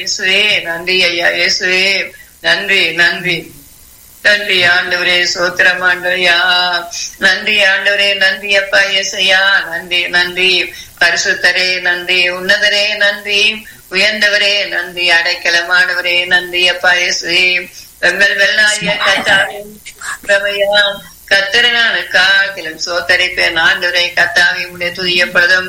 இயேசுவே நன்றி ஐயா இயேசுவே நன்றி நன்றி நன்றி ஆண்டவரே சோத்திரம் ஆண்டவரையா நன்றி ஆண்டவரே நன்றி அப்பா இயேசையா நன்றி நன்றி பரிசுத்தரே நன்றி உன்னதரே நன்றி உயர்ந்தவரே நன்றி அடைக்கலமானவரே நன்றி அப்பா இயேசுவே எங்கள் வெள்ளாய கத்தாவையா கத்தரனான காக்கிலும் சோத்தரிப்பேன் ஆண்டவரை கத்தாவை உடைய துதியப்பொழுதும்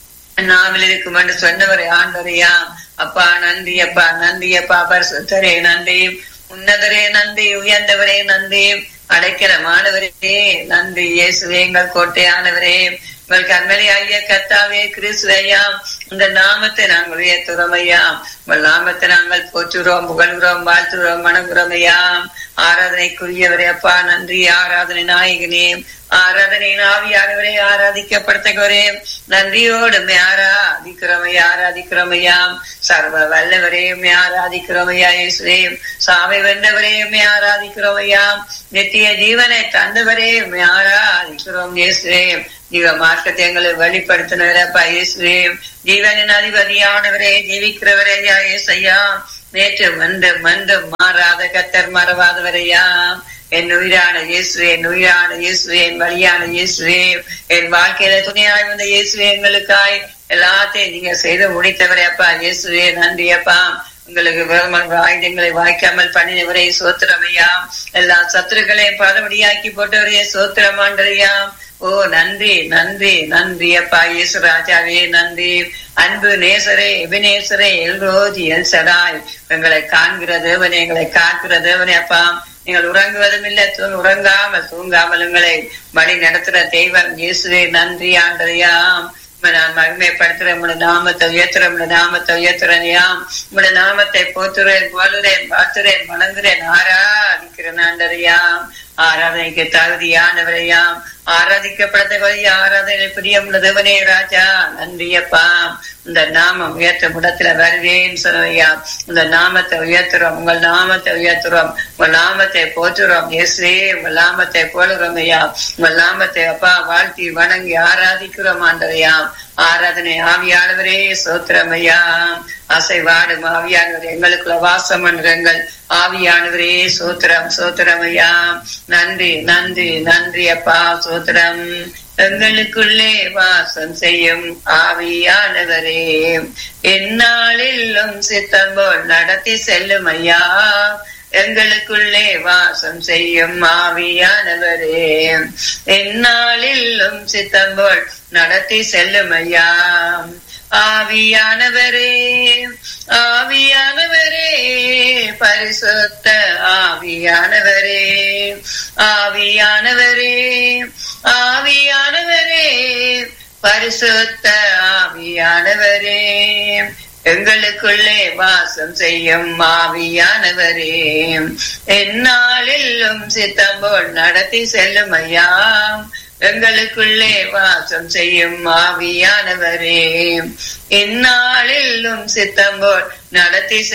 நாவில் இருக்கும் என்று சொன்னவரே ஆண்டவரையா அப்பா நன்றி அப்பா நன்றி அப்பா பரிசுத்தரே நன்றி உன்னதரே நன்றி உயர்ந்தவரே நன்றி அடைக்கலமானவரே நன்றி இயேசுவே எங்கள் கோட்டையானவரே உங்கள் கண்மணி ஐயா கத்தாவே கிறிஸ்துவையா இந்த நாமத்தை நாங்கள் உயர்த்துறோம் ஐயா உங்கள் நாமத்தை நாங்கள் போற்றுகிறோம் புகழ்கிறோம் வாழ்த்துகிறோம் வணங்குகிறோம் ஐயா ஆராதனைக்குரியவரே அப்பா நன்றி ஆராதனை நாயகனே ஆராதனை ஆவியானவரே ஆராதிக்கப்படுத்தவரே நன்றியோடு ஆராதிக்கிறோமையா ஆராதிக்கிறோமையா சர்வ வல்லவரே ஆராதிக்கிறோமையா இயேசுவே சாவை வென்றவரே ஆராதிக்கிறோமையா நித்திய ஜீவனை தந்தவரே ஆராதிக்கிறோம் இயேசுவே ஜீவ மார்க்கத்தை எங்களை வெளிப்படுத்தினவரப்பா இயேசுவே ஜீவனின் அதிபதியானவரே ஜீவிக்கிறவரே இயேசையா நேற்று மன்று மன்று மாறாத கத்தர் மறவாதவரையா என் உயிரான இயேசுவே என் உயிரான இயேசுவே என் வழியான இயேசுவே என் வாழ்க்கையில துணையாய் வந்த இயேசுவே எங்களுக்காய் எல்லாத்தையும் நீங்க செய்து முடித்தவரே அப்பா இயேசுவே நன்றி அப்பா உங்களுக்கு ஆயுதங்களை வாய்க்காமல் பண்ணினவரே சோத்திரமையா எல்லா சத்துருக்களையும் பலபடியாக்கி போட்டவரையே சோத்திரமாண்டறியா ஓ நன்றி நன்றி நன்றி அப்பா இயேசு ராஜாவே நன்றி அன்பு நேசரே எபினேசரே எல்ரோஜி எல் சடாய் எங்களை காண்கிற தேவனே எங்களை காக்கிற தேவனே அப்பா நீங்கள் உறங்குவதும் இல்லை உறங்காமல் தூங்காமல் உங்களை வழி நடத்துற தெய்வம் இயேசுவே நன்றி ஆண்டறியாம் நான் மகிமைப்படுத்துறேன் உங்களோட நாமத்தை உயர்த்துறேன் உங்களோட நாமத்தை உயர்த்துறேனையாம் உங்களோட நாமத்தை போத்துறேன் போலுறேன் பார்த்துறேன் வணங்குறேன் ஆராதிக்கிறேன் ஆண்டறியாம் ஆராதனைக்கு தகுதியானவரையாம் ஆராதிக்கப்படத்தகுதி ஆராதனை பிரியமுள்ளதவனே ராஜா நன்றியப்பா இந்த நாமம் உயர்த்த முடத்துல வருவேன் சொன்னையா இந்த நாமத்தை உயர்த்துறோம் உங்கள் நாமத்தை உயர்த்துறோம் உங்கள் நாமத்தை போற்றுறோம் இயேசுவே உங்கள் நாமத்தை போலுறோம் ஐயா உங்கள் நாமத்தை அப்பா வாழ்த்தி வணங்கி ஆராதிக்கிறோம் ஆண்டவையாம் ஆராதனை ஆவியானவரே சோத்திரமையா அசைவாடும் ஆவியானவர் எங்களுக்குள்ள வாசம் எங்கள் ஆவியானவரே சோத்திரம் சோத்திரமையா நன்றி நன்றி நன்றி அப்பா சோத்திரம் எங்களுக்குள்ளே வாசம் செய்யும் ஆவியானவரே எந்நாளிலும் சித்தம் போல் நடத்தி செல்லும் ஐயா எங்களுக்குள்ளே வாசம் செய்யும் ஆவியானவரே எந்நாளிலும் சித்தம் போல் நடத்தி செல்லும் ஐயா ஆவியானவரே ஆவியானவரே பரிசுத்த ஆவியானவரே ஆவியானவரே ஆவியானவரே பரிசுத்த ஆவியானவரே எங்களுக்குள்ளே வாசம் செய்யும் ஆவியானவரே எந்நாளிலும் சித்தம் போல் நடத்தி செல்லும் ஐயா எங்களுக்குள்ளே வாசம் செய்யும் ஆவியானவரே இந்நாளிலும் சித்தம் போல் நடத்தி